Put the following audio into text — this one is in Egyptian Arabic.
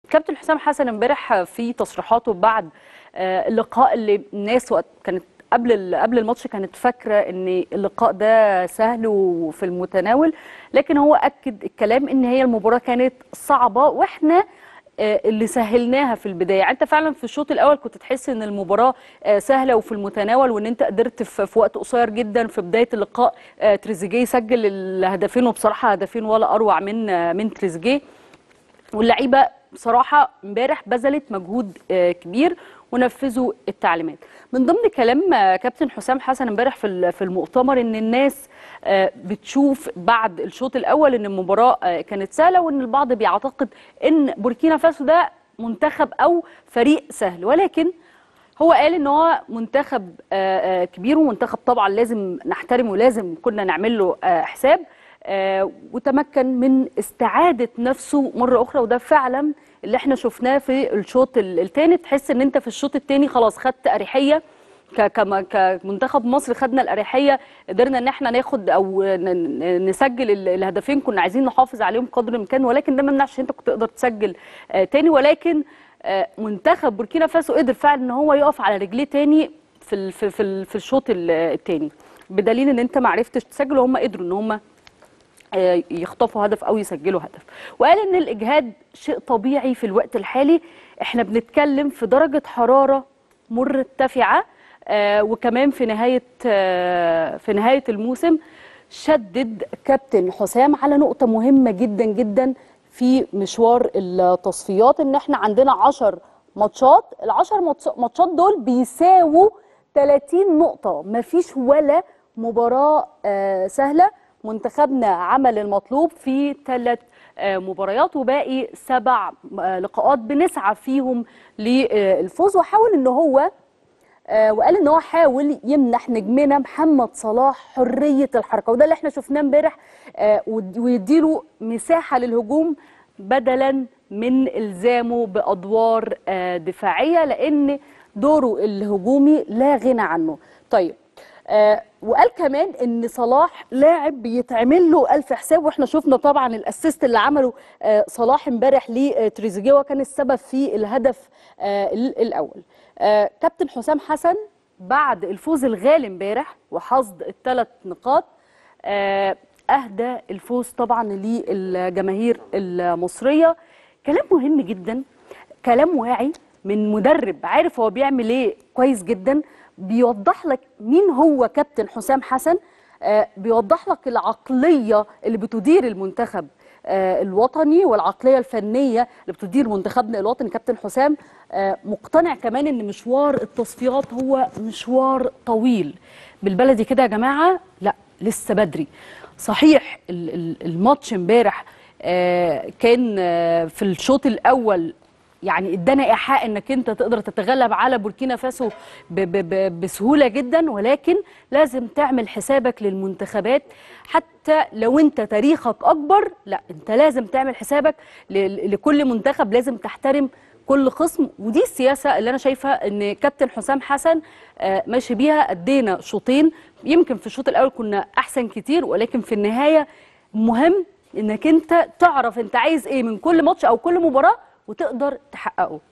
كابتن حسام حسن امبارح في تصريحاته بعد آه، اللقاء اللي الناس وقت كانت قبل ال- قبل الماتش كانت فاكره ان اللقاء ده سهل وفي المتناول لكن هو اكد الكلام ان هي المباراه كانت صعبه واحنا آه، اللي سهلناها في البدايه يعني انت فعلا في الشوط الاول كنت تحس ان المباراه آه، سهله وفي المتناول وان انت قدرت في في وقت قصير جدا في بدايه اللقاء آه، تريزيجيه سجل الهدفين وبصراحه هدفين ولا اروع من آه، من تريزيجيه واللعيبه بصراحه امبارح بذلت مجهود آه، كبير ونفذوا التعليمات من ضمن كلام آه، كابتن حسام حسن امبارح في ال- في المؤتمر ان الناس آه، بتشوف بعد الشوط الاول ان المباراه آه، كانت سهله وان البعض بيعتقد ان بوركينا فاسو ده منتخب او فريق سهل ولكن هو قال ان هو منتخب آه، آه، كبير ومنتخب طبعا لازم نحترمه ولازم كنا نعمل له آه، حساب آه، وتمكن من استعاده نفسه مره اخرى وده فعلا اللي احنا شفناه في الشوط الثاني تحس ان انت في الشوط الثاني خلاص خدت اريحيه ك- كما كمنتخب مصر خدنا الاريحيه قدرنا ان احنا ناخد او ن- ن- نسجل ال- الهدفين كنا عايزين نحافظ عليهم قدر الامكان ولكن ده ما يمنعش انت كنت تقدر تسجل آه، تاني ولكن آه، منتخب بوركينا فاسو قدر فعلا ان هو يقف على رجليه تاني في ال- في في ال- في الشوط ال- التاني بدليل ان انت ما عرفتش تسجل وهم قدروا ان هم آه، يخطفوا هدف او يسجلوا هدف وقال ان الاجهاد شيء طبيعي في الوقت الحالي احنا بنتكلم في درجه حراره مرتفعه آه، وكمان في نهايه آه، في نهايه الموسم شدد كابتن حسام على نقطه مهمه جدا جدا في مشوار التصفيات ان احنا عندنا 10 ماتشات ال10 ماتشات دول بيساووا 30 نقطه مفيش ولا مباراه آه، سهله منتخبنا عمل المطلوب في ثلاث مباريات وباقي سبع آه، لقاءات بنسعى فيهم للفوز وحاول ان هو آه، وقال ان هو حاول يمنح نجمنا محمد صلاح حريه الحركه وده اللي احنا شفناه امبارح آه، ود- ويديله مساحه للهجوم بدلا من الزامه بادوار آه، دفاعيه لان دوره الهجومي لا غنى عنه طيب آه وقال كمان ان صلاح لاعب بيتعمل له الف حساب واحنا شفنا طبعا الاسيست اللي عمله آه صلاح امبارح لتريزيجيه وكان السبب في الهدف آه ال- الاول آه كابتن حسام حسن بعد الفوز الغالي امبارح وحصد الثلاث نقاط آه اهدى الفوز طبعا للجماهير المصريه كلام مهم جدا كلام واعي من مدرب عارف هو بيعمل ايه كويس جدا بيوضح لك مين هو كابتن حسام حسن آه بيوضح لك العقليه اللي بتدير المنتخب آه الوطني والعقليه الفنيه اللي بتدير منتخبنا الوطني كابتن حسام آه مقتنع كمان ان مشوار التصفيات هو مشوار طويل بالبلدي كده يا جماعه لا لسه بدري صحيح ال- ال- الماتش امبارح آه، كان آه، في الشوط الاول يعني ادانا ايحاء انك انت تقدر تتغلب على بوركينا فاسو ب ب ب بسهوله جدا ولكن لازم تعمل حسابك للمنتخبات حتى لو انت تاريخك اكبر لا انت لازم تعمل حسابك ل- لكل منتخب لازم تحترم كل خصم ودي السياسه اللي انا شايفه ان كابتن حسام حسن آه، ماشي بيها ادينا شوطين يمكن في الشوط الاول كنا احسن كتير ولكن في النهايه مهم انك انت تعرف انت عايز ايه من كل ماتش او كل مباراه وتقدر تحققه